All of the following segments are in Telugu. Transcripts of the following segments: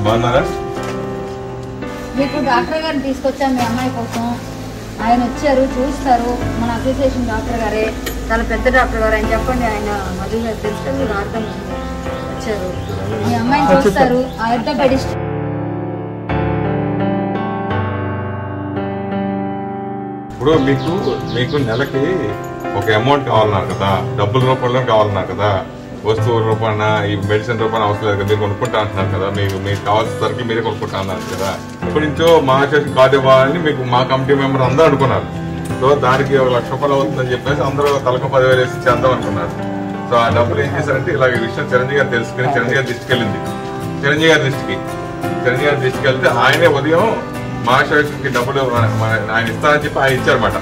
బాగున్నారా మీకు డాక్టర్ గారిని తీసుకొచ్చాం మీ అమ్మాయి కోసం ఆయన వచ్చారు చూస్తారు మన అసోసియేషన్ డాక్టర్ గారే చాలా పెద్ద డాక్టర్ గారు ఆయన చెప్పండి ఆయన మధు గారు తెలుసు కదా, మీకు అర్థం అవుతుంది. వచ్చారు మీ అమ్మాయిని చూస్తారు ఆర్థోపెడిస్ట్ ఇప్పుడు మీకు మీకు నెలకి ఒక అమౌంట్ కావాలన్నారు కదా డబ్బుల రూపంలో కావాలన్నారు కదా వస్తువుల రూపాన ఈ మెడిసిన్ రూపాన అవసరం లేదు కదా మీరు కొనుక్కుంటా అంటున్నారు కదా మీకు మీకు కావాల్సిన సరికి మీరే కొనుక్కుంటా అన్నారు కదా ఇప్పటి నుంచో మా చేసి కార్డు ఇవ్వాలని మీకు మా కమిటీ మెంబర్ అందరూ అనుకున్నారు సో దానికి ఒక లక్ష రూపాయలు అవుతుందని చెప్పేసి అందరూ తలకు పదివేలు వేసి చేద్దాం అనుకున్నారు సో ఆ డబ్బులు ఏం చేశారంటే ఇలా ఈ విషయం చిరంజీవి గారు తెలుసుకుని చిరంజీవి గారి దృష్టికి వెళ్ళింది చిరంజీవి గారి దృష్టికి చిరంజీవి గారి దృష్టికి వెళ్తే ఆయనే ఉదయం మహాశివకి డబ్బులు మన- మన- ఆయన ఇస్తారని చెప్పి ఆయన ఇచ్చారన్నమాట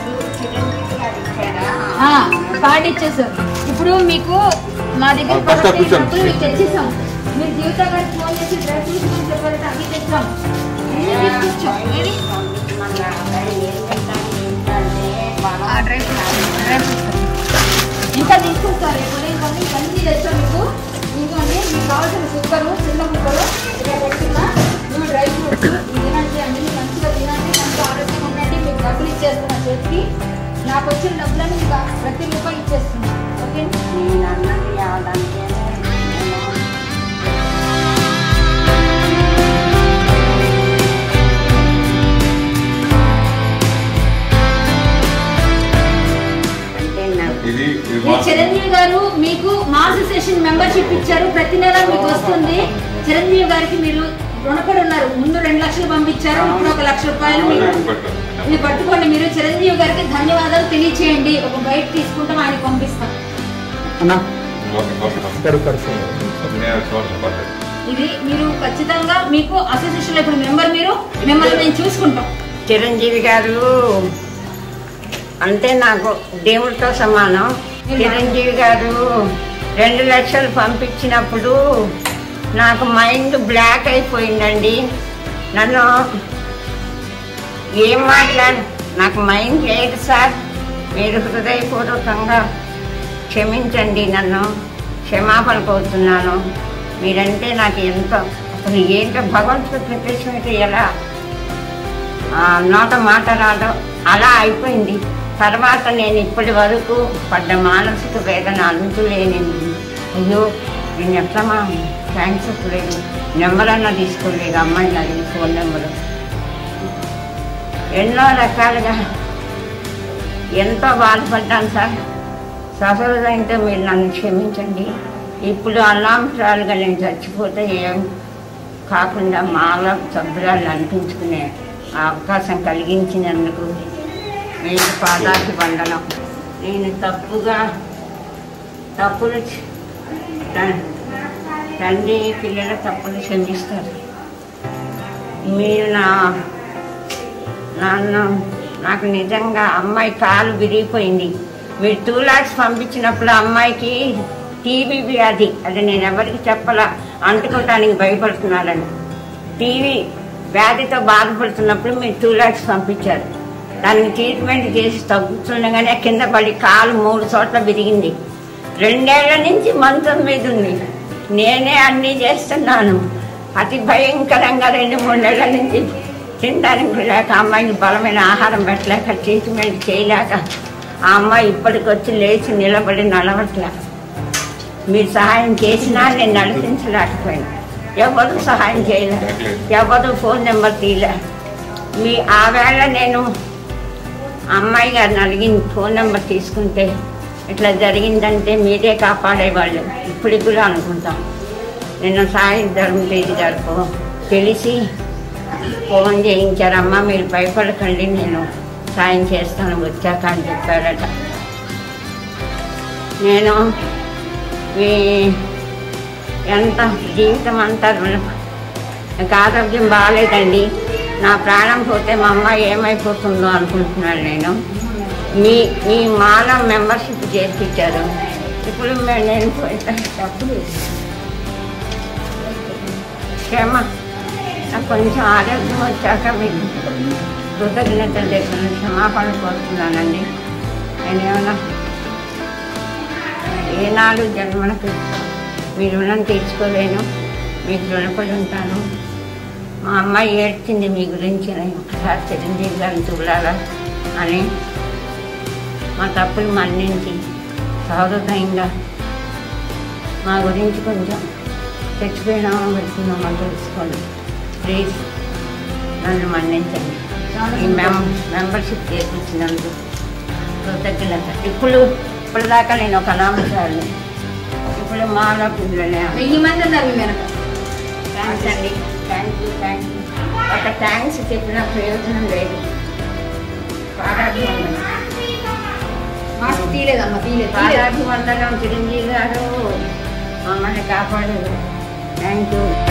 ఆ, కార్డు ఇచ్చేసారు ఇప్పుడు మీకు మా దగ్గర ఆ, కాస్త product కూర్చోండి. డబ్బులు మీకు తెచ్చేసాం మీరు జీవిత గారికి ఫోన్ చేసి డ్రై ఫ్రూట్స్ గురించి చెప్పారంటే అవి తెచ్చాం అన్నీ తీసుకొచ్చాం ఏది? ఆ, డ్రై ఫ్రూట్స్ డ్రై ఫ్రూట్స్ ఇంకా తీసుకొస్తారు రేపు ఉదయం కొన్ని ఇవన్నీ తెచ్చాం మీకు ఇంకోండి మీకు కావాల్సిన కుక్కరు చిన్న కుక్కరు ఇక్కడ పెట్టుకున్నా ఇవి డ్రై ఫ్రూట్స్ ఇవి తినండి అన్ని మంచిగా తినండి మంచిగా ఆరోగ్యంగా ఉండండి మీకు డబ్బులు ఇచ్చేస్తున్నా చేతికి నాకు వచ్చిన డబ్బులను మీకు ప్రతి రూపాయి ఇచ్చేస్తున్నా ఓకే ఇది ఇది ఈ మా- చిరంజీవి గారు మీకు మా అసోసియేషన్ మెంబర్షిప్ ఇచ్చారు ప్రతి నెల మీకు వస్తుంది చిరంజీవి గారికి మీరు రుణపడి ఉన్నారు ముందు రెండు లక్షలు పంపించారు ఇప్పుడు ఒక లక్ష రూపాయలు మీరు ఇది పట్టుకోండి మీరు చిరంజీవి గారికి ధన్యవాదాలు తెలియచేయండి ఒక బయట తీసుకుంటాం ఆయన పంపిస్తాం ఓకే, ఓకే, ఓకే. కడు కడుపు నేను చూడండి, పర్లేదు. ఇది మీరు ఖచ్చితంగా మీకు అసోసియేషన్ లో ఇప్పుడు మెంబర్ మీరు మిమ్మల్ని మేము చూసుకుంటాం చిరంజీవి గారు అంటే నాకు దేవుడితో సమానం చిరంజీవి గారు రెండు లక్షలు పంపించినప్పుడు నాకు మైండ్ బ్లాక్ అయిపోయిందండి నన్ను ఏం మాట్లాడు నాకు మైండ్ లేదు సార్ మీరు హృదయపూర్వకంగా క్షమించండి నన్ను క్షమాపణ కోరుతున్నాను మీరంటే నాకు ఎంతో అసలు ఏంటో భగవంతుడు ప్రత్యక్షమైతే ఎలా ఆ, నోట మాట రాదు అలా అయిపోయింది తర్వాత నేను ఇప్పటి వరకు పడ్డ మానసిక వేదన అంతులేనింది అయ్యో నేను ఎట్లా మా థ్యాంక్స్ చెప్పలేదు నెంబర్ అన్నా తీసుకోలేదు అమ్మాయిని అడిగి ఫోన్ నెంబరు ఎన్నో రకాలుగా ఎంతో బాధపడ్డాను సార్ సహజంతో మీరు నన్ను క్షమించండి ఇప్పుడు అనామరాలుగా నేను చచ్చిపోతే ఏం కాకుండా మాలో సభ్యురాలు అనిపించుకునే ఆ అవకాశం కలిగించినందుకు నేను పాదాకి వందనం నేను తప్పుగా తప్పులు చ- త- తండ్రి పిల్లల తప్పులు క్షమిస్తారు మీరు నా నన్ను నాకు నిజంగా అమ్మాయి కాలు విరిగిపోయింది మీరు టూ లాక్స్ పంపించినప్పుడు అమ్మాయికి టీబీ వ్యాధి అది నేను ఎవరికి చెప్పలా అంటుకోవటానికి భయపడుతున్నానని టీవీ వ్యాధితో బాధపడుతున్నప్పుడు మీరు టూ లాక్స్ పంపించారు దానికి ట్రీట్మెంట్ చేసి తగ్గుతుండగానే కింద పడి కాలు మూడు చోట్ల విరిగింది రెండేళ్ల నుంచి మంచం మీద ఉంది నేనే అన్నీ చేస్తున్నాను అతి భయంకరంగా రెండు మూడు నెలల నుంచి తినడానికి లేక అమ్మాయికి బలమైన ఆహారం పెట్టలేక ట్రీట్మెంట్ చేయలేక ఆ అమ్మాయి ఇప్పటికొచ్చి లేచి నిలబడి నడవట్లే మీరు సహాయం చేసినా నేను నడిపించలేకపోయాను ఎవరు సహాయం చేయలేదు ఎవరు ఫోన్ నెంబర్ తీయలే మీ ఆ వేళ నేను అమ్మాయి గారిని అడిగి ఫోన్ నెంబర్ తీసుకుంటే ఇట్లా జరిగిందంటే మీరే కాపాడేవాళ్ళు ఇప్పటికి కూడా అనుకుంటాం నిన్న సాయి ధర్మతేజీ గారికి తెలిసి ఫోన్ చేయించారమ్మా మీరు భయపడకండి నేను సాయం చేస్తాను వచ్చాక అని చెప్పారట నేను మీ ఎంత జీవితం అంతా రుణ- నాకు ఆరోగ్యం బాగాలేదండి నా ప్రాణం పోతే మా అమ్మాయి ఏమైపోతుందో అనుకుంటున్నాను నేను మీ మీ మాల మెంబర్షిప్ చేర్పించారు ఇప్పుడు మే- నేను పోయితే డబ్బులు క్షమ నాకు కొంచెం ఆరోగ్యం వచ్చాక మీకు కృతజ్ఞతలు దగ్గర క్షమాపణ కోరుతున్నానండి నేనేమన్నా ఏనాడు జన్మలకు మీ రుణం తీర్చుకోలేను మీకు రుణపడి ఉంటాను మా అమ్మాయి ఏడ్చింది మీ గురించి నేను ఒకసారి చిరంజీవి గారిని చూడాలా అని మా తప్పులు మన్నించి సౌహృదయంగా మా గురించి కొంచెం చచ్చిపోయినామో పెడుతున్నామో తెలుసుకోండి ప్లీజ్ నన్ను మన్నించండి ఈ మెం మెంబర్షిప్ చేపించినందుకు కృతజ్ఞత ఇప్పుడు ఇప్పటిదాకా నేను ఒక అనామచారిని ఇప్పుడు మాలో పిల్లలే వెయ్యి మంది ఉన్నారు మీ వెనక థ్యాంక్స్ అండి థ్యాంక్ యూ థ్యాంక్ యూ ఒక థ్యాంక్స్ చెప్పిన ప్రయోజనం లేదు పాదాభివందనం మాకు తీయలేదమ్మా తీయలేదు తీయలేదు పాదాభివందనం చిరంజీవి గారు మమ్మల్ని కాపాడారు థ్యాంక్ యూ